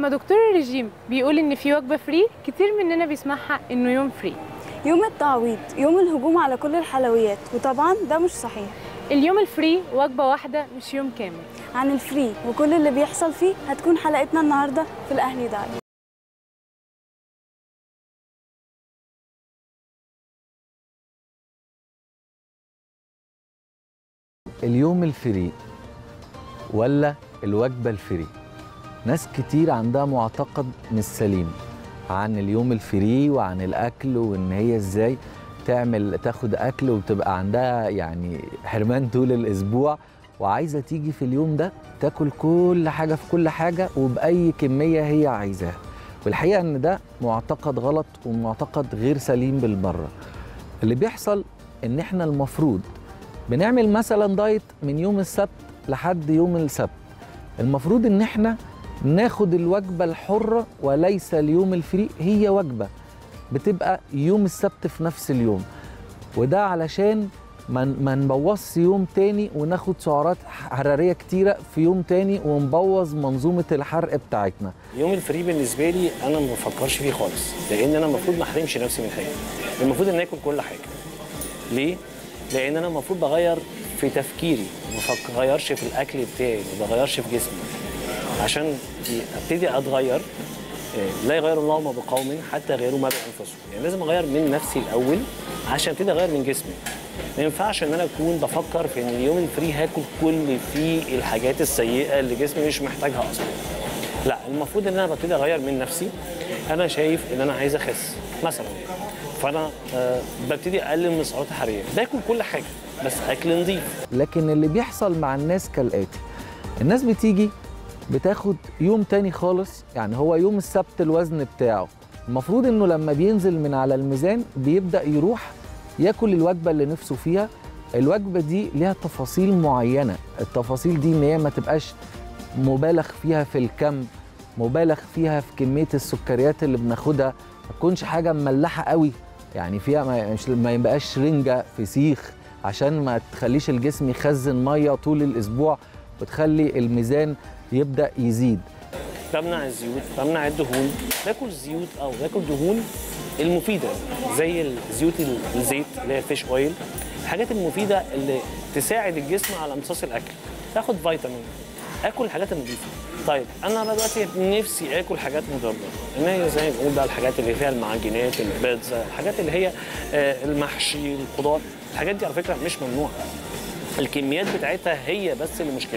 لما دكتور الرجيم بيقول ان في وجبه فري كتير مننا بيسمعها انه يوم فري يوم التعويض يوم الهجوم على كل الحلويات وطبعا ده مش صحيح اليوم الفري وجبه واحده مش يوم كامل عن الفري وكل اللي بيحصل فيه هتكون حلقتنا النهارده في الاهلي دعم اليوم الفري ولا الوجبة الفري ناس كتير عندها معتقد مش سليم عن اليوم الفري وعن الأكل وإن هي إزاي تعمل تاخد أكل وتبقى عندها يعني حرمان طول الأسبوع وعايزة تيجي في اليوم ده تاكل كل حاجة في كل حاجة وبأي كمية هي عايزاها والحقيقة إن ده معتقد غلط ومعتقد غير سليم بالمرة اللي بيحصل إن إحنا المفروض بنعمل مثلا دايت من يوم السبت لحد يوم السبت المفروض ان احنا ناخد الوجبه الحره وليس اليوم الفري هي وجبه بتبقى يوم السبت في نفس اليوم وده علشان ما ما نبوظش يوم تاني وناخد سعرات حراريه كتيره في يوم تاني ونبوظ منظومه الحرق بتاعتنا يوم الفري بالنسبه لي انا ما بفكرش فيه خالص لان انا المفروض ما احرمش نفسي من حاجه المفروض ان اكل كل حاجه ليه لان انا المفروض بغير في تفكيري ما بغيرش في الاكل بتاعي ما بغيرش في جسمي عشان ابتدي اتغير آه، لا يغير الله ما بقوم حتى يغيروا ما بانفسهم يعني لازم اغير من نفسي الاول عشان ابتدي اغير من جسمي ما ينفعش ان انا اكون بفكر في ان اليوم الفري هاكل كل فيه الحاجات السيئه اللي جسمي مش محتاجها اصلا لا المفروض ان انا ببتدي اغير من نفسي انا شايف ان انا عايز اخس مثلا فانا آه، ببتدي اقلل من السعرات الحراريه باكل كل حاجه بس اكل نظيف لكن اللي بيحصل مع الناس كالآتي الناس بتيجي بتاخد يوم تاني خالص يعني هو يوم السبت الوزن بتاعه المفروض انه لما بينزل من على الميزان بيبدأ يروح ياكل الوجبة اللي نفسه فيها الوجبة دي ليها تفاصيل معينة التفاصيل دي ان هي ما تبقاش مبالغ فيها في الكم مبالغ فيها في كمية السكريات اللي بناخدها ما تكونش حاجة مملحة قوي يعني فيها ما, مش ما يبقاش رنجة فسيخ عشان ما تخليش الجسم يخزن مية طول الأسبوع وتخلي الميزان يبدأ يزيد بمنع الزيوت بمنع الدهون باكل زيوت او باكل دهون المفيده زي الزيوت الزيت اللي هي فيش اويل الحاجات المفيده اللي تساعد الجسم على امتصاص الاكل اخد فيتامين اكل الحاجات النظيفه طيب انا بقى دلوقتي نفسي اكل حاجات مضره ان هي زي ما بنقول بقى الحاجات اللي فيها المعجنات البيتزا الحاجات اللي هي آه، المحشي الخضار الحاجات دي على فكره مش ممنوعه الكميات بتاعتها هي بس اللي مشكله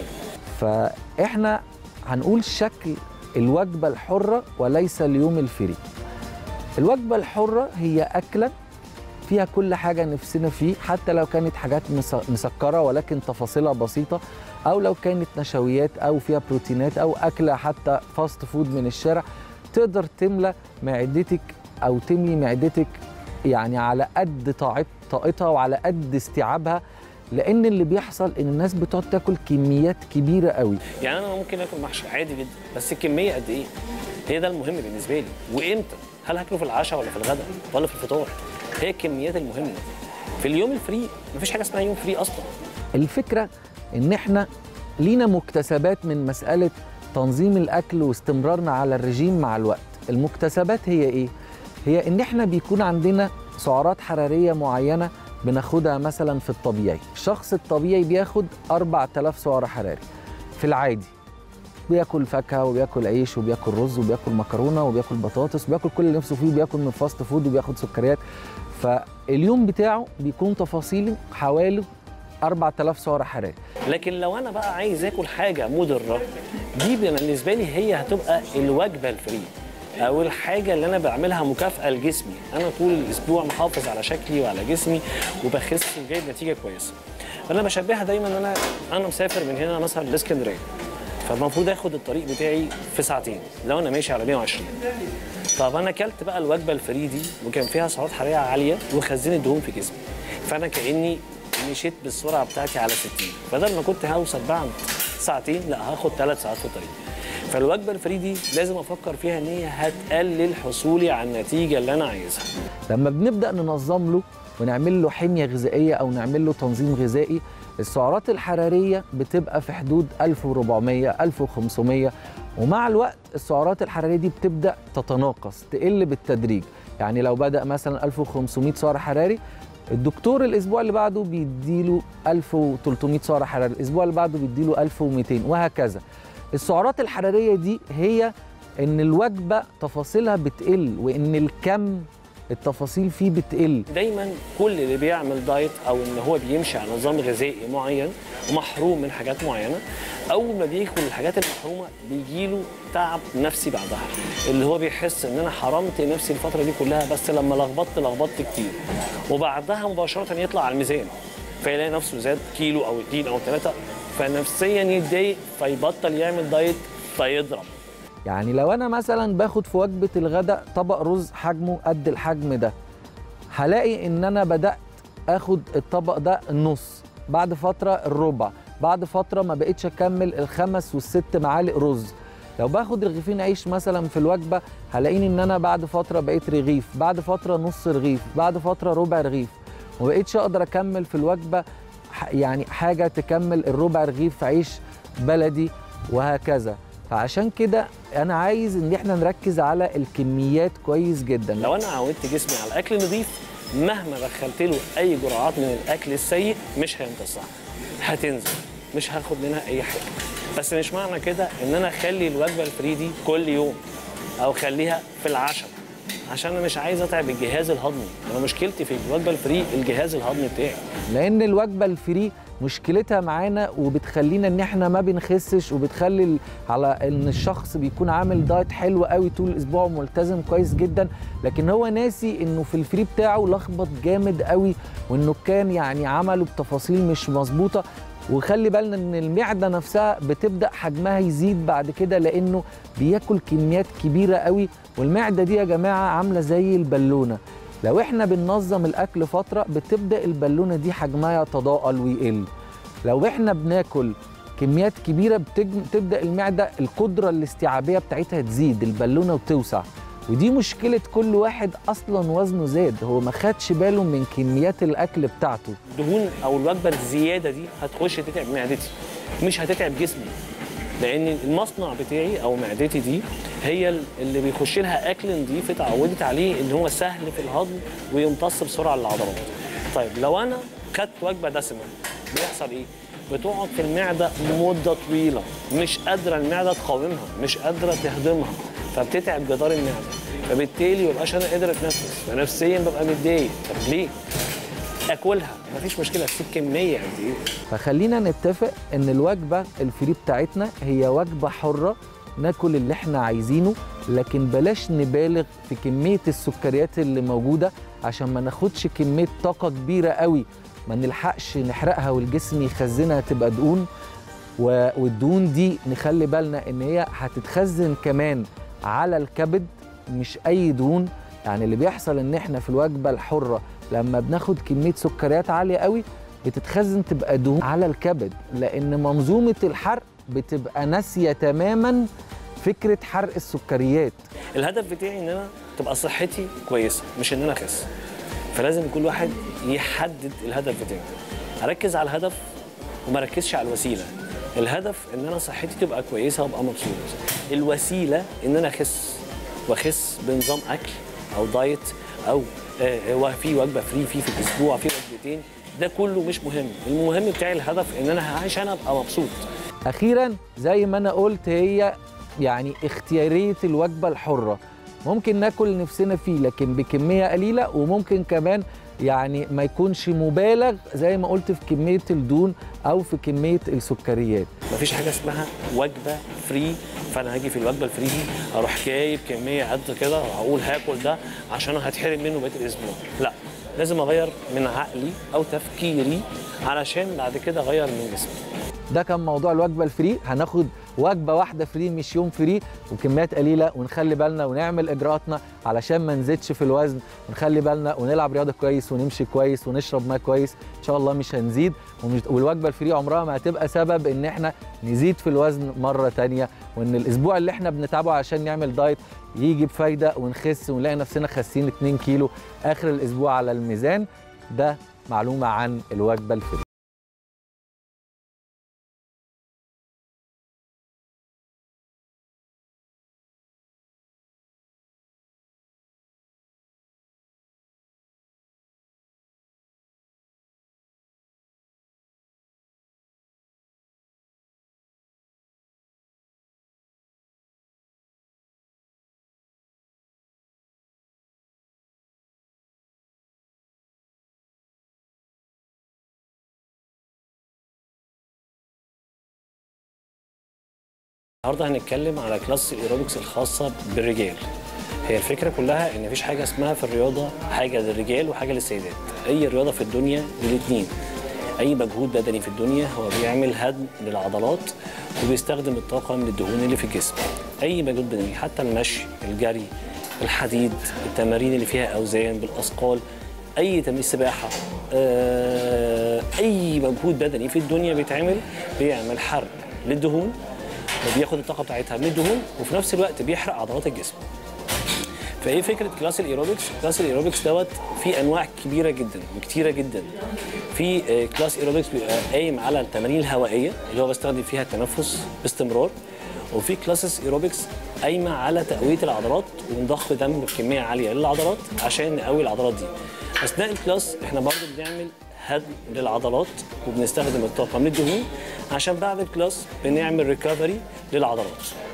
فاحنا هنقول شكل الوجبة الحرة وليس اليوم الفري الوجبة الحرة هي أكلة فيها كل حاجة نفسنا فيه حتى لو كانت حاجات مس- مسكرة ولكن تفاصيلها بسيطة أو لو كانت نشويات أو فيها بروتينات أو أكلة حتى فاست فود من الشارع تقدر تملى معدتك أو تملي معدتك يعني على قد طاعت- طاقتها وعلى قد استيعابها لأن اللي بيحصل إن الناس بتقعد تاكل كميات كبيرة قوي يعني انا ممكن اكل محشي عادي جدا بس الكميه قد ايه هي ده المهم بالنسبه لي وامتى هل هاكله في العشاء ولا في الغداء ولا في الفطار هي الكميات المهمه في اليوم الفري مفيش حاجه اسمها يوم فري اصلا الفكرة إن إحنا لينا مكتسبات من مسألة تنظيم الأكل واستمرارنا على الرجيم مع الوقت المكتسبات هي إيه؟ هي إن إحنا بيكون عندنا سعرات حرارية معينة بناخدها مثلا في الطبيعي الشخص الطبيعي بياخد 4000 سعر حراري في العادي بياكل فاكهه وبياكل عيش وبياكل رز وبياكل مكرونه وبياكل بطاطس وبياكل كل اللي نفسه فيه وبياكل من فاست فود وبياخد سكريات فاليوم بتاعه بيكون تفاصيله حوالي 4000 سعر حراري لكن لو انا بقى عايز اكل حاجه مضره دي بالنسبه لي هي هتبقى الوجبه الفري او الحاجه اللي انا بعملها مكافاه لجسمي انا طول الاسبوع محافظ على شكلي وعلى جسمي وبخس وجايب نتيجه كويسه فانا بشبهها دايما ان انا انا مسافر من هنا مثلا لاسكندريه فالمفروض اخد الطريق بتاعي في ساعتين لو انا ماشي على 120 طب انا اكلت بقى الوجبه الفري دي وكان فيها سعرات حراريه عاليه وخزنت دهون في جسمي فانا كاني مشيت بالسرعه بتاعتي على 60 بدل ما كنت هوصل بعد ساعتين لا هاخد ثلاث ساعات في الطريق فالوجبه الفري دي لازم افكر فيها ان هي هتقلل حصولي على النتيجه اللي انا عايزها لما بنبدا ننظم له ونعمل له حميه غذائيه او نعمل له تنظيم غذائي السعرات الحراريه بتبقى في حدود 1400 1500 ومع الوقت السعرات الحراريه دي بتبدا تتناقص تقل بالتدريج يعني لو بدا مثلا 1500 سعر حراري الدكتور الاسبوع اللي بعده بيديله 1300 سعر حراري الاسبوع اللي بعده بيديله 1200 وهكذا السعرات الحراريه دي هي ان الوجبه تفاصيلها بتقل وان الكم التفاصيل فيه بتقل دايما كل اللي بيعمل دايت او ان هو بيمشي على نظام غذائي معين ومحروم من حاجات معينه اول ما بياكل الحاجات المحرومه بيجيله تعب نفسي بعدها اللي هو بيحس ان انا حرمت نفسي الفتره دي كلها بس لما لخبطت لخبطت كتير وبعدها مباشره يطلع على الميزان فيلاقي نفسه زاد كيلو او اتنين او ثلاثه فنفسيا يتضايق فيبطل يعمل دايت فيضرب يعني لو انا مثلا باخد في وجبه الغداء طبق رز حجمه قد الحجم ده هلاقي ان انا بدات اخد الطبق ده النص بعد فتره الربع بعد فتره ما بقتش اكمل الخمس والست معالق رز لو باخد رغيفين عيش مثلا في الوجبه هلاقيني ان انا بعد فتره بقيت رغيف بعد فتره نص رغيف بعد فتره ربع رغيف وما بقتش اقدر اكمل في الوجبه ح- يعني حاجه تكمل الربع رغيف عيش بلدي وهكذا فعشان كده انا عايز ان احنا نركز على الكميات كويس جدا لو انا عودت جسمي على اكل نظيف مهما دخلت له اي جرعات من الاكل السيء مش هيمتصها هتنزل مش هاخد منها اي حاجه بس مش معنى كده ان انا اخلي الوجبه الفري دي كل يوم او اخليها في العشاء عشان انا مش عايز اتعب الجهاز الهضمي انا مشكلتي في الوجبه الفري الجهاز الهضمي بتاعي لان الوجبه الفري مشكلتها معانا وبتخلينا ان احنا ما بنخسش وبتخلي ال- على ان الشخص بيكون عامل دايت حلو قوي طول الاسبوع وملتزم كويس جدا لكن هو ناسي انه في الفري بتاعه لخبط جامد قوي وانه كان يعني عمله بتفاصيل مش مظبوطه وخلي بالنا ان المعده نفسها بتبدا حجمها يزيد بعد كده لانه بياكل كميات كبيره قوي والمعده دي يا جماعه عامله زي البالونه لو احنا بننظم الاكل فتره بتبدا البالونه دي حجمها يتضاءل ويقل لو احنا بناكل كميات كبيره بتج- بتبدا المعده القدره الاستيعابيه بتاعتها تزيد البالونه وتوسع ودي مشكله كل واحد اصلا وزنه زاد هو ما خدش باله من كميات الاكل بتاعته الدهون او الوجبه الزياده دي هتخش تتعب معدتي مش هتتعب جسمي لان المصنع بتاعي او معدتي دي هي اللي بيخش لها اكل نظيف اتعودت عليه ان هو سهل في الهضم ويمتص بسرعه للعضلات طيب لو انا خدت وجبه دسمه بيحصل ايه بتقعد في المعده مده طويله مش قادره المعده تقاومها مش قادره تهضمها فبتتعب جدار المعده فبالتالي مبقاش انا قادر اتنفس فنفسيا ببقى متضايق طب ليه اكلها مفيش مشكله اسيب كميه قد ايه فخلينا نتفق ان الوجبه الفري بتاعتنا هي وجبه حره ناكل اللي احنا عايزينه لكن بلاش نبالغ في كميه السكريات اللي موجوده عشان ما ناخدش كميه طاقه كبيره قوي ما نلحقش نحرقها والجسم يخزنها تبقى دهون و- والدهون دي نخلي بالنا ان هي هتتخزن كمان على الكبد مش اي دهون يعني اللي بيحصل ان احنا في الوجبه الحره لما بناخد كميه سكريات عاليه قوي بتتخزن تبقى دهون على الكبد لان منظومه الحرق بتبقى ناسيه تماما فكره حرق السكريات الهدف بتاعي ان انا تبقى صحتي كويسه مش ان انا اخس فلازم كل واحد يحدد الهدف بتاعه اركز على الهدف وما اركزش على الوسيله الهدف ان انا صحتي تبقى كويسه وابقى مبسوط الوسيله ان انا اخس واخس بنظام اكل او دايت او آه، هو في وجبه فري في في الاسبوع في وجبتين ده كله مش مهم المهم بتاعي الهدف ان انا عشان ابقى مبسوط اخيرا زي ما انا قلت هي يعني اختياريه الوجبه الحره ممكن ناكل نفسنا فيه لكن بكميه قليله وممكن كمان يعني ما يكونش مبالغ زي ما قلت في كميه الدهون او في كميه السكريات مفيش حاجه اسمها وجبه فري فانا هاجي في الوجبه الفري دي اروح جايب كميه قد كده واقول هاكل ده عشان هتحرم منه بقيه الاسبوع لا لازم اغير من عقلي او تفكيري علشان بعد كده اغير من جسمي ده كان موضوع الوجبه الفري هناخد وجبه واحده فري مش يوم فري وكميات قليله ونخلي بالنا ونعمل اجراءاتنا علشان ما نزيدش في الوزن ونخلي بالنا ونلعب رياضه كويس ونمشي كويس ونشرب ماء كويس ان شاء الله مش هنزيد ومش والوجبه الفري عمرها ما هتبقى سبب ان احنا نزيد في الوزن مره تانية وان الاسبوع اللي احنا بنتعبه عشان نعمل دايت يجي بفايده ونخس ونلاقي نفسنا خاسين 2 كيلو اخر الاسبوع على الميزان ده معلومه عن الوجبه الفري النهارده هنتكلم على كلاس الايروبكس الخاصه بالرجال هي الفكره كلها ان مفيش حاجه اسمها في الرياضه حاجه للرجال وحاجه للسيدات اي رياضه في الدنيا للاثنين اي مجهود بدني في الدنيا هو بيعمل هدم للعضلات وبيستخدم الطاقه من الدهون اللي في الجسم اي مجهود بدني حتى المشي الجري الحديد التمارين اللي فيها اوزان بالاثقال اي تمرين سباحه آه، اي مجهود بدني في الدنيا بيتعمل بيعمل حرق للدهون وبياخد الطاقه بتاعتها من الدهون وفي نفس الوقت بيحرق عضلات الجسم فايه فكره كلاس الايروبكس كلاس الايروبكس دوت في انواع كبيره جدا وكتيره جدا في آه، كلاس ايروبكس بيبقى قايم على التمارين الهوائيه اللي هو بستخدم فيها التنفس باستمرار وفي كلاسز ايروبكس قايمه على تقويه العضلات وضخ دم بكميه عاليه للعضلات عشان نقوي العضلات دي اثناء الكلاس احنا برضه بنعمل هدم للعضلات وبنستخدم الطاقه من الدهون عشان بعد الكلاس بنعمل ريكفري للعضلات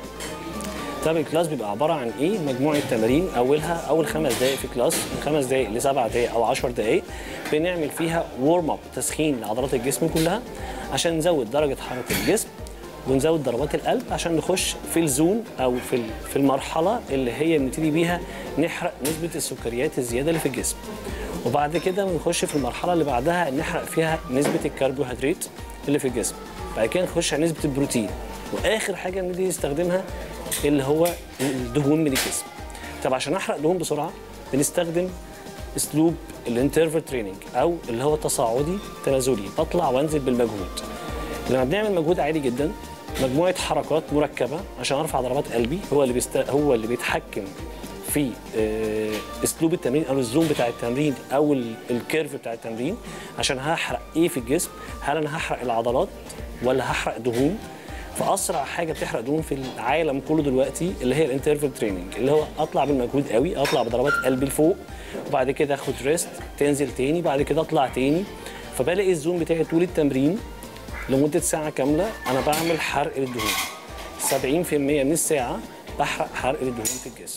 طب الكلاس بيبقى عباره عن ايه؟ مجموعه تمارين اولها اول خمس دقائق في كلاس من خمس دقائق لسبع دقائق او 10 دقائق بنعمل فيها ورم اب تسخين لعضلات الجسم كلها عشان نزود درجه حراره الجسم ونزود ضربات القلب عشان نخش في الزون او في ال- في المرحله اللي هي بنبتدي بيها نحرق نسبه السكريات الزياده اللي في الجسم وبعد كده بنخش في المرحله اللي بعدها نحرق فيها نسبه الكربوهيدرات اللي في الجسم بعد كده نخش على نسبه البروتين واخر حاجه بنبتدي نستخدمها اللي هو الدهون من الجسم طب عشان احرق دهون بسرعه بنستخدم اسلوب الانترفال تريننج او اللي هو تصاعدي تنازلي بطلع وانزل بالمجهود لما بنعمل مجهود عالي جدا مجموعه حركات مركبه عشان ارفع ضربات قلبي هو اللي بيست... هو اللي بيتحكم في آه، اسلوب التمرين او الزوم بتاع التمرين او ال- الكيرف بتاع التمرين عشان هحرق ايه في الجسم هل انا هحرق العضلات ولا هحرق دهون فاسرع حاجه بتحرق دهون في العالم كله دلوقتي اللي هي الانترفال تريننج اللي هو اطلع بالمجهود قوي اطلع بضربات قلبي لفوق وبعد كده اخد ريست تنزل تاني بعد كده اطلع تاني فبلاقي الزوم بتاعي طول التمرين لمده ساعه كامله انا بعمل حرق للدهون 70% من الساعه بحرق حرق للدهون في الجسم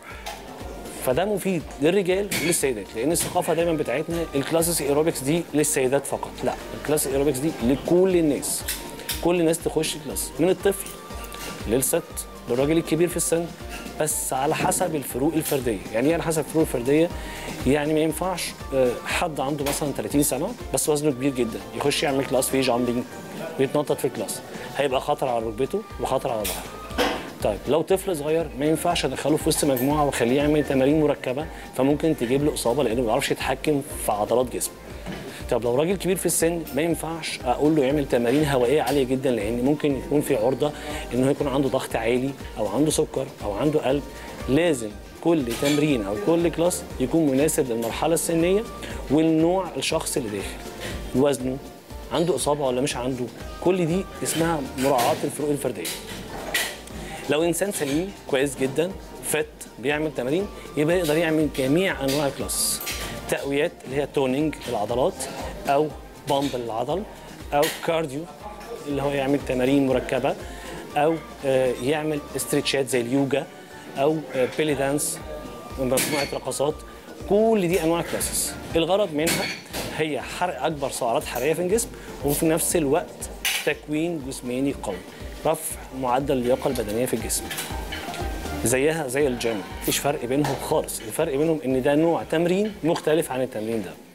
فده مفيد للرجال وللسيدات لان الثقافه دايما بتاعتنا الكلاسس ايروبكس دي للسيدات فقط لا الكلاسس ايروبكس دي لكل الناس كل الناس تخش كلاس من الطفل للست للراجل الكبير في السن بس على حسب الفروق الفرديه يعني ايه على حسب الفروق الفرديه يعني ما ينفعش آه، حد عنده مثلا 30 سنه بس وزنه كبير جدا يخش يعمل كلاس فيه جامبينج ويتنطط في الكلاس هيبقى خطر على ركبته وخطر على ظهره طيب لو طفل صغير ما ينفعش ادخله في وسط مجموعه واخليه يعمل تمارين مركبه فممكن تجيب له اصابه لانه ما بيعرفش يتحكم في عضلات جسمه طب لو راجل كبير في السن ما ينفعش اقول له يعمل تمارين هوائيه عاليه جدا لان ممكن يكون في عرضه انه يكون عنده ضغط عالي او عنده سكر او عنده قلب لازم كل تمرين او كل كلاس يكون مناسب للمرحله السنيه والنوع الشخص اللي داخل وزنه عنده اصابه ولا مش عنده كل دي اسمها مراعاه الفروق الفرديه لو انسان سليم كويس جدا فت بيعمل تمارين يبقى يقدر يعمل جميع انواع الكلاس تقويات اللي هي تونينج العضلات او بامب للعضل او كارديو اللي هو يعمل تمارين مركبه او آه، يعمل استرتشات زي اليوجا او آه، بيلي دانس مجموعه رقصات كل دي انواع كلاسز الغرض منها هي حرق اكبر سعرات حراريه في الجسم وفي نفس الوقت تكوين جسماني قوي رفع معدل اللياقه البدنيه في الجسم زيها زي الجيم مفيش فرق بينهم خالص الفرق بينهم ان ده نوع تمرين مختلف عن التمرين ده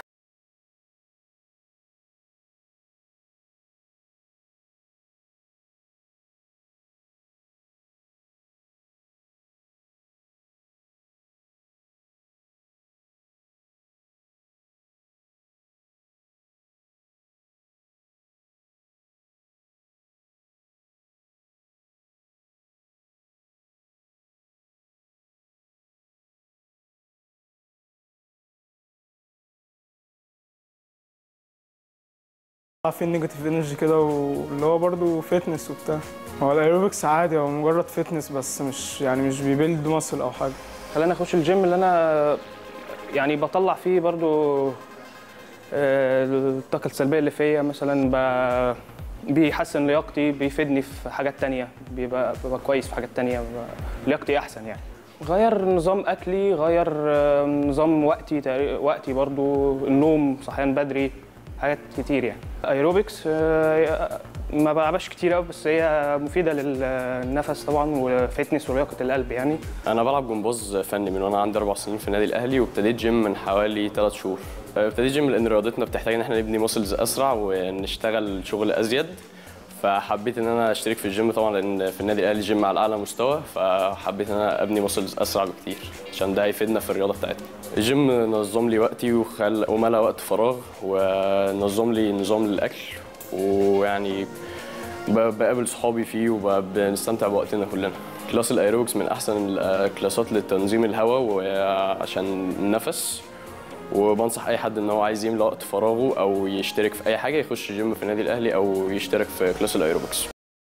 في النيجاتيف انرجي كده واللي هو برضه فتنس وبتاع هو الايروبكس عادي هو مجرد فتنس بس مش يعني مش بيبيلد ماسل او حاجه خلاني اخش الجيم اللي انا يعني بطلع فيه برضو آه، الطاقه السلبيه اللي فيا مثلا ب- بيحسن لياقتي بيفيدني في حاجات تانية بيبقى ببقى كويس في حاجات تانية ببقى لياقتي احسن يعني غير نظام اكلي غير آه، نظام وقتي تقري- وقتي برضو النوم صحيان بدري حاجات كتير يعني ايروبكس آه، ما بلعبش كتير قوي بس هي مفيده للنفس طبعا وفتنس ولياقه القلب يعني انا بلعب جمباز فني من وانا عندي اربع سنين في النادي الاهلي وابتديت جيم من حوالي ثلاث شهور ابتديت جيم لان رياضتنا بتحتاج ان احنا نبني ماسلز اسرع ونشتغل شغل ازيد فحبيت ان انا اشترك في الجيم طبعا لان في النادي الاهلي جيم على اعلى مستوى فحبيت ان انا ابني ماسلز اسرع بكتير عشان ده هيفيدنا في الرياضه بتاعتنا الجيم نظم لي وقتي وخل وملا وقت فراغ ونظم لي نظام للاكل ويعني ب- بقابل صحابي فيه وبنستمتع بوقتنا كلنا كلاس الايروبكس من احسن الكلاسات لتنظيم الهواء وعشان النفس وبنصح اي حد ان هو عايز يملى وقت فراغه او يشترك في اي حاجه يخش جيم في النادي الاهلي او يشترك في كلاس الايروبكس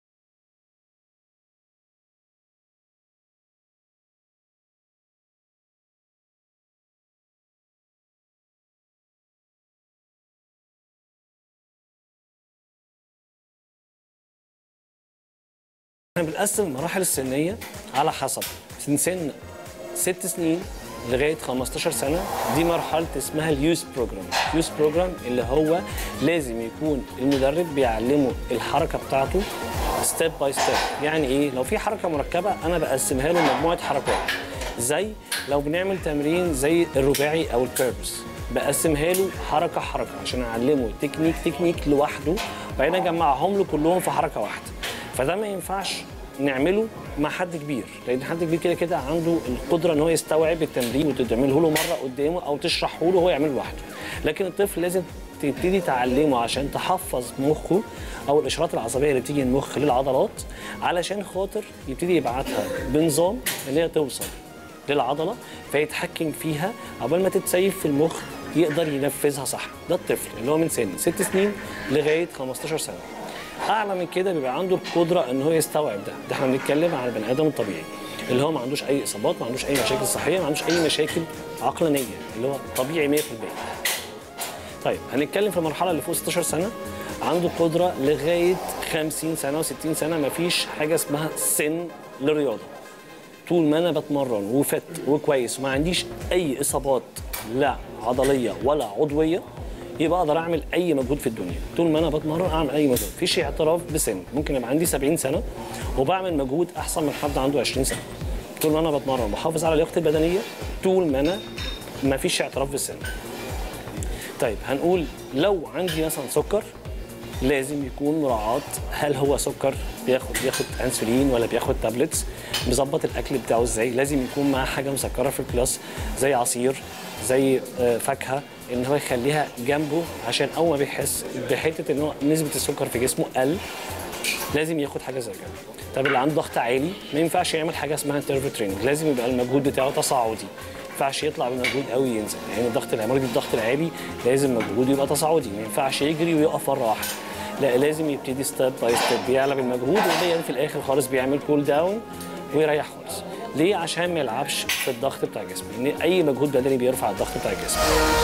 احنا بنقسم المراحل السنيه على حسب من سن ست سنين لغايه 15 سنه دي مرحله اسمها اليوز بروجرام اليوز بروجرام اللي هو لازم يكون المدرب بيعلمه الحركه بتاعته ستيب باي ستيب يعني ايه لو في حركه مركبه انا بقسمها له مجموعه حركات زي لو بنعمل تمرين زي الرباعي او الكيربس بقسمها له حركه حركه عشان اعلمه تكنيك تكنيك لوحده وبعدين اجمعهم له كلهم في حركه واحده فده ما ينفعش نعمله مع حد كبير لان حد كبير كده كده عنده القدره ان هو يستوعب التمرين وتعمله له مره قدامه او تشرحه له هو يعمله لوحده لكن الطفل لازم تبتدي تعلمه عشان تحفظ مخه او الاشارات العصبيه اللي بتيجي من المخ للعضلات علشان خاطر يبتدي يبعتها بنظام اللي هي توصل للعضله فيتحكم فيها عقبال ما تتسيف في المخ يقدر ينفذها صح ده الطفل اللي هو من سن ست سنين لغايه 15 سنه اعلى من كده بيبقى عنده القدره ان هو يستوعب ده ده احنا بنتكلم على البني ادم الطبيعي اللي هو ما عندوش اي اصابات ما عندوش اي مشاكل صحيه ما عندوش اي مشاكل عقلانيه اللي هو طبيعي 100% طيب هنتكلم في المرحله اللي فوق 16 سنه عنده قدره لغايه 50 سنه و60 سنه ما فيش حاجه اسمها سن للرياضه طول ما انا بتمرن وفت وكويس وما عنديش اي اصابات لا عضليه ولا عضويه يبقى اقدر اعمل اي مجهود في الدنيا طول ما انا بتمرن اعمل اي مجهود مفيش اعتراف بسن ممكن يبقى عندي 70 سنه وبعمل مجهود احسن من حد عنده 20 سنه طول ما انا بتمرن بحافظ على لياقتي البدنيه طول ما انا مفيش اعتراف بالسن طيب هنقول لو عندي مثلا سكر لازم يكون مراعاة هل هو سكر بياخد بياخد انسولين ولا بياخد تابلتس مظبط الاكل بتاعه ازاي لازم يكون معاه حاجه مسكره في الكلاس زي عصير زي آه، فاكهه ان هو يخليها جنبه عشان اول ما بيحس بحته ان هو نسبه السكر في جسمه قل لازم ياخد حاجه زي كده طب اللي عنده ضغط عالي ما ينفعش يعمل حاجه اسمها انترفال تريننج لازم يبقى المجهود بتاعه تصاعدي ما ينفعش يطلع بمجهود قوي ينزل يعني الضغط مريض الضغط العالي لازم مجهوده يبقى تصاعدي ما ينفعش يجري ويقف مره واحده لا لازم يبتدي ستيب باي ستيب بيعلى بالمجهود وبعدين في الاخر خالص بيعمل كول داون ويريح خالص ليه عشان ما يلعبش في الضغط بتاع جسمه لان اي مجهود بدني بيرفع الضغط بتاع الجسم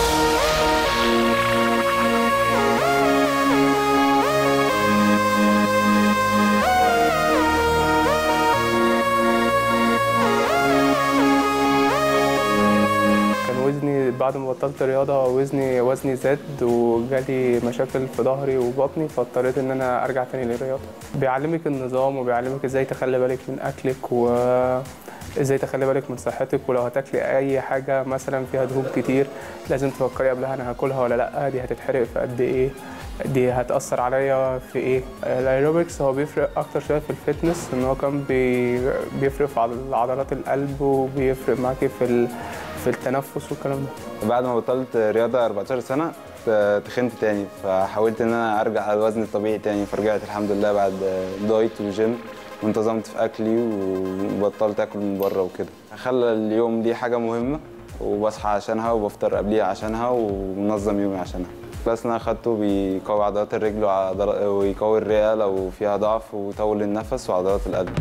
كان وزني بعد ما بطلت رياضة وزني وزني زاد وجالي مشاكل في ظهري وبطني فاضطريت ان انا ارجع تاني للرياضة بيعلمك النظام وبيعلمك ازاي تخلي بالك من اكلك و ازاي تخلي بالك من صحتك ولو هتاكلي اي حاجة مثلا فيها دهون كتير لازم تفكري قبلها انا هاكلها ولا لا دي هتتحرق في قد ايه دي هتأثر عليا في ايه الايروبكس هو بيفرق اكتر شوية في الفتنس ان هو كان بي... بيفرق في عضل- عضلات القلب وبيفرق معاكي في ال... في التنفس والكلام ده بعد ما بطلت رياضة 14 سنة ت- تخنت تاني فحاولت ان انا ارجع على الوزن الطبيعي تاني فرجعت الحمد لله بعد دايت وجيم وانتظمت في اكلي وبطلت اكل من بره وكده خلى اليوم دي حاجة مهمة وبصحى عشانها وبفطر قبليها عشانها ومنظم يومي عشانها الكلاس اللي انا اخدته بيقوي عضلات الرجل وعضل- ويقوي الرئه لو فيها ضعف ويطول النفس وعضلات القلب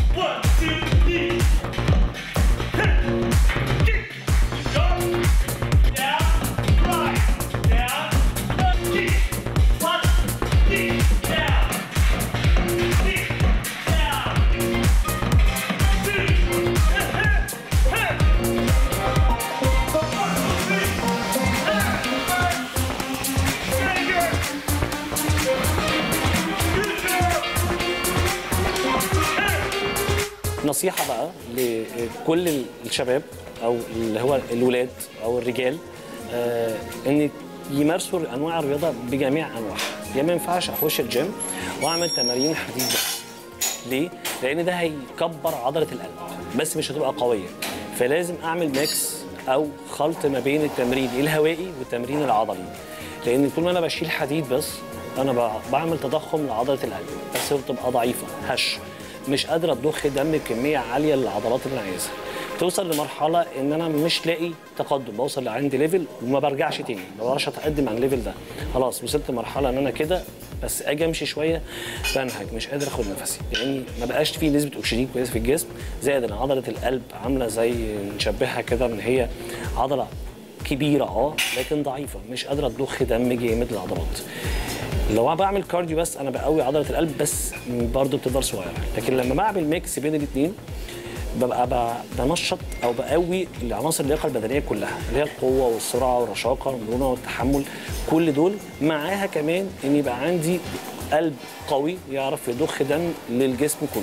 نصيحه بقى لكل الشباب او اللي هو الولاد او الرجال آه ان يمارسوا انواع الرياضه بجميع انواعها يعني ما ينفعش اخش الجيم واعمل تمارين حديد بس ليه؟ لان ده هيكبر عضله القلب بس مش هتبقى قويه فلازم اعمل ميكس او خلط ما بين التمرين الهوائي والتمرين العضلي لان طول ما انا بشيل حديد بس انا ب- بعمل تضخم لعضله القلب بس بتبقى ضعيفه هش مش قادره تضخ دم بكميه عاليه للعضلات اللي انا عايزها توصل لمرحله ان انا مش لاقي تقدم بوصل لعند ليفل وما برجعش تاني ما بقدرش اتقدم عن الليفل ده خلاص وصلت لمرحله ان انا كده بس اجي امشي شويه بنهج مش قادر اخد نفسي لاني ما بقاش فيه نسبه اكسجين كويسه في الجسم زائد ان عضله القلب عامله زي نشبهها كده ان هي عضله كبيره اه لكن ضعيفه مش قادره تضخ دم جامد للعضلات لو انا بعمل كارديو بس انا بقوي عضله القلب بس برضه بتفضل صغيره لكن لما بعمل ميكس بين الاثنين ببقى ب- بنشط او بقوي العناصر اللياقه البدنيه كلها اللي هي القوه والسرعه والرشاقه والمرونه والتحمل كل دول معاها كمان ان يبقى عندي قلب قوي يعرف يضخ دم للجسم كله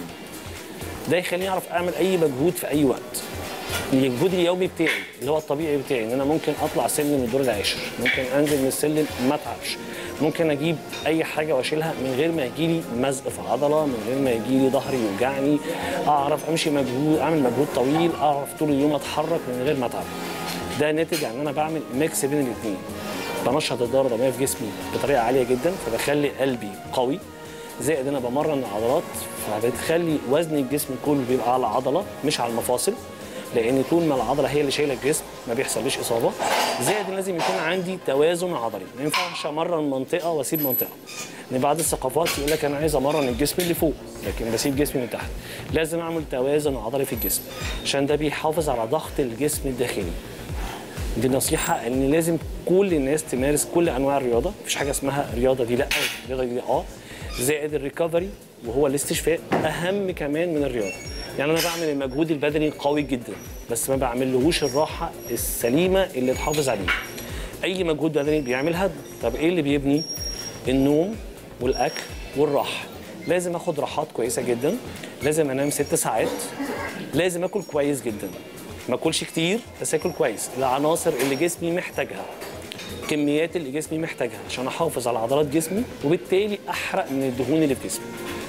ده يخليني اعرف اعمل اي مجهود في اي وقت المجهود اليومي بتاعي اللي هو الطبيعي بتاعي ان انا ممكن اطلع سلم الدور العاشر ممكن انزل من السلم ما اتعبش ممكن اجيب اي حاجه واشيلها من غير ما يجي لي مزق في العضله من غير ما يجي لي ظهري يوجعني اعرف امشي مجهود اعمل مجهود طويل اعرف طول اليوم اتحرك من غير ما اتعب ده ناتج عن ان انا بعمل ميكس بين الاثنين بنشط الدوره الدمويه في جسمي بطريقه عاليه جدا فبخلي قلبي قوي زائد انا بمرن العضلات فبتخلي وزن الجسم كله بيبقى على العضله مش على المفاصل لان طول ما العضله هي اللي شايله الجسم ما بيحصلش اصابه زائد إن لازم يكون عندي توازن عضلي ما ينفعش امرن منطقه واسيب منطقه ان بعض الثقافات يقول لك انا عايز امرن الجسم اللي فوق لكن بسيب جسمي من تحت لازم اعمل توازن عضلي في الجسم عشان ده بيحافظ على ضغط الجسم الداخلي دي نصيحة ان لازم كل الناس تمارس كل انواع الرياضة مفيش حاجة اسمها الرياضة دي لا الرياضة دي اه زائد الريكفري وهو الاستشفاء اهم كمان من الرياضة يعني انا بعمل المجهود البدني قوي جدا بس ما بعملهوش الراحة السليمة اللي تحافظ عليه اي مجهود بدني بيعملها طب ايه اللي بيبني النوم والاكل والراحة لازم اخد راحات كويسة جدا لازم انام ست ساعات لازم اكل كويس جدا ما اكلش كتير بس اكل كويس العناصر اللي جسمي محتاجها كميات اللي جسمي محتاجها عشان احافظ على عضلات جسمي وبالتالي احرق من الدهون اللي في جسمي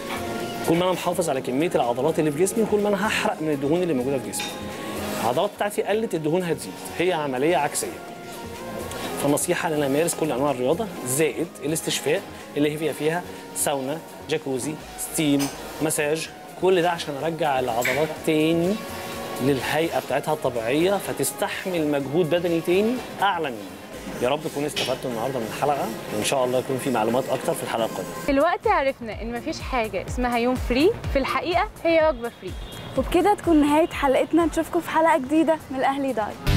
كل ما انا محافظ على كميه العضلات اللي في جسمي كل ما انا هحرق من الدهون اللي موجوده في جسمي العضلات بتاعتي قلت الدهون هتزيد هي عمليه عكسيه فالنصيحه ان انا امارس كل انواع الرياضه زائد الاستشفاء اللي هي فيها ساونا جاكوزي ستيم مساج كل ده عشان ارجع العضلات تاني للهيئه بتاعتها الطبيعيه فتستحمل مجهود بدني تاني اعلى مني يا رب تكونوا استفدتوا النهارده من الحلقه وان شاء الله يكون في معلومات اكتر في الحلقه القادمه دلوقتي عرفنا ان مفيش حاجه اسمها يوم فري في الحقيقه هي وجبه فري وبكده تكون نهاية حلقتنا نشوفكم في حلقة جديدة من الأهلي دايت